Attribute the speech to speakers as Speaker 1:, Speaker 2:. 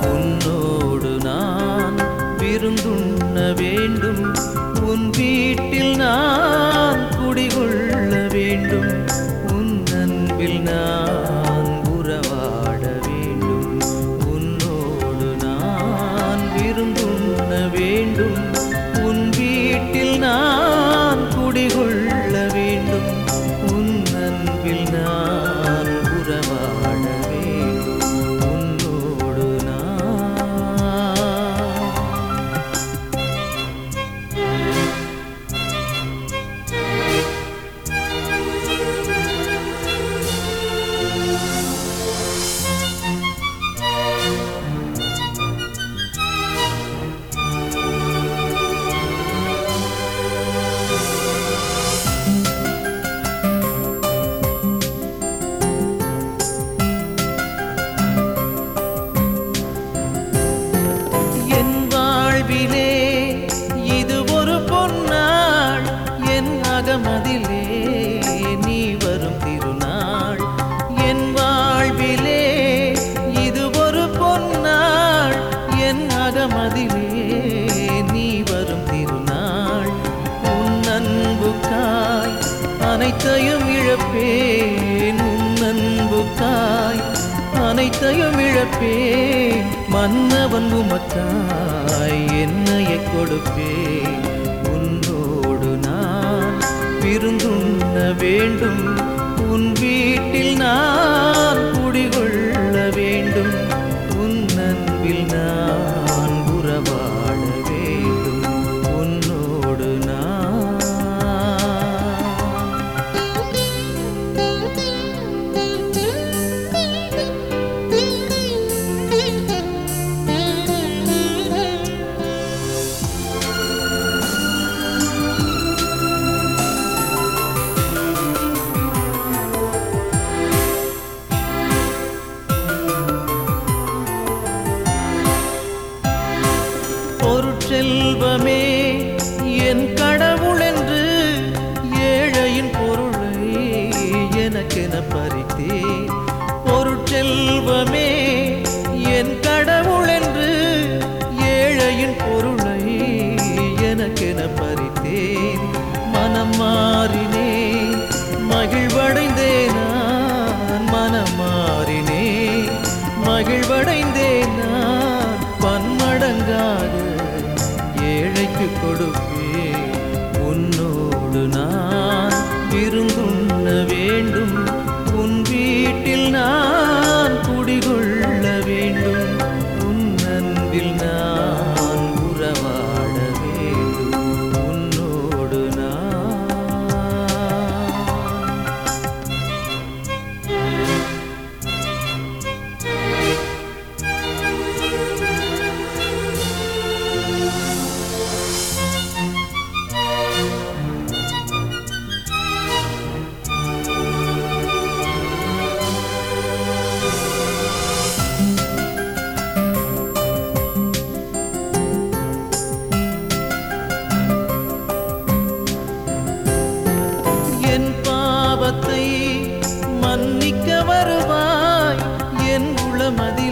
Speaker 1: உன்னோடு நான் விருந்துண்ண வேண்டும் உன் வீட்டில் நான் குடிகொள்ள வேண்டும் உன் அன்பில் நான் உறவாட வேண்டும் உன்னோடு நான் விருந்துண்ண வேண்டும் உன் வீட்டில் நான் குடிகொள்ள வேண்டும் உன் அன்பில் நான் உறவாட வேண்டும் உன்னோடு நான் என் வாழ்விலே இது ஒரு பொன்னாள் என் அகமதிலே நீ வரும் திருநாள் என் வாழ்விலே இது ஒரு பொன்னாள் என் அகமதிலே நீ வரும் திருநாள் உன் அன்புக்காய் அனைத்தையும் இழப்பேன் உன் அன்புக்காய் அனைத்தையும் இழப்பேன் மன்னவன் உமக்காய் என்னைய கொடுப்பேன் உன்னோடு நான் விருந்துண்ண வேண்டும் உன் வீட்டில் நான் குடிகொள்ள வேண்டும் உன் அன்பில் நான் உறவாட வேண்டும் உன்னோடு நான் பொருட்செல்வமே என் கடவுள் என்று ஏழையின் பொருளை எனக்கென பறித்தேன் பொருட்செல்வமே என் கடவுள் என்று ஏழையின் பொருளை எனக்கென பறித்தேன் மனம் மாறினேன் மகிழ்வடைந்தேன் நான் மனம் மாறினேன் மகிழ்வடைந்தேன் நான் பன்மடங்காக ஏழைக்கு கொடுப்பேன் உன்னோடு நான் விருந்துண்ண வேண்டும் உன் வீட்டில் நான் குடிகொள்ள வேண்டும் உன் அன்பில் நான் உறவாட வேண்டும் உன்னோடு நான் என் பாவத்தை மன்னிக்க வருவாய் என் உளமதி